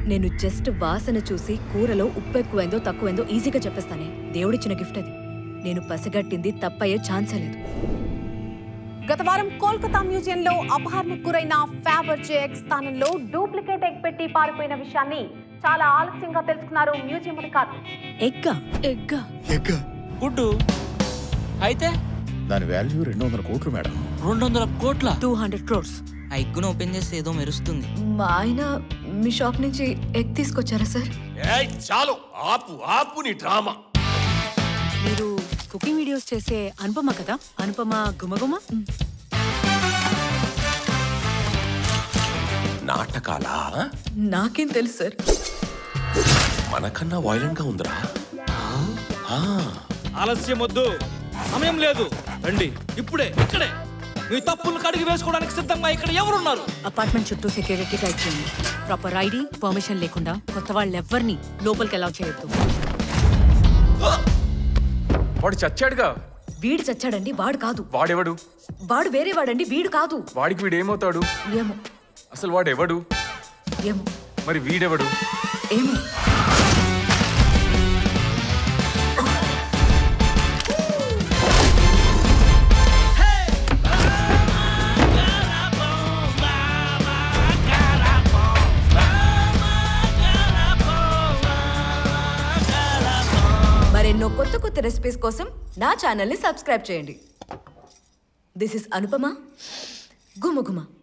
నేను జస్ట్ వాసన చూసి కూరలో ఉప్పు ఎక్కువైందో తక్కువైందో ఈజీగా చెప్పేస్తానే దేవుడిచ్చిన గిఫ్ట్ అది నేను పసిగట్టింది తప్పయ్యే ఛాన్సే లేదు గత వారం కోల్కతా మ్యూజియంలో అపహరణకు గురైన ఫ్యాబర్ జే ఎగ్ స్థానంలో డూప్లికేట్ ఎగ్ పెట్టి పారిపోయిన విషయాన్ని చాలా ఆలస్యంగా తెలుసుకున్నారు మ్యూజియం అధికారులు ఎగ్గా ఎగ్గా ఎగ్గ గుడ్డు అయితే దాని వాల్యూ రెండు వందల కోట్లు మేడం రెండు వందల కోట్ల టూ హండ్రెడ్ క్రోర్స్ ఆ ఎగ్గును ఓపెన్ చేస్తే ఏదో మెరుస్తుంది మా ఆయన మీ షాప్ నుంచి ఎగ్ తీసుకొచ్చారా సార్ ఏయ్ చాలు ఆపు ఆపు నీ డ్రామా మీరు కుకింగ్ వీడియోస్ చేసే అనుపమ కదా అనుపమ గుమగుమ నాటకాలా నాకేం తెలుసు సార్ మనకన్నా వైలెంట్ గా ఉందిరా ఆ, ఆలస్యం వద్దు సమయం లేదు రండి ఇప్పుడే ఇక్కడే మీ తప్పులు కడిగి వేసుకోవడానికి సిద్ధంగా ఇక్కడ ఎవరున్నారు అపార్ట్మెంట్ చుట్టూ సెక్యూరిటీ టైప్ చేయండి ప్రాపర్ ఐడి పర్మిషన్ లేకుండా కొత్త వాళ్ళు ఎవరిని లోపలికి అలౌ చేయొద్దు వాడు చచ్చాడుగా వీడు చచ్చాడండి వాడు కాదు వాడెవడు వాడు వేరే వాడండి వీడు కాదు వాడికి వీడు ఏమవుతాడు ఏమో అసలు వాడు ఎవడు ఏమో మరి వీడెవడు ఏమో మరెన్నో కొత్త కొత్త రెసిపీస్ కోసం నా ఛానల్ని సబ్స్క్రైబ్ చేయండి దిస్ ఇస్ అనుపమ గుమగుమ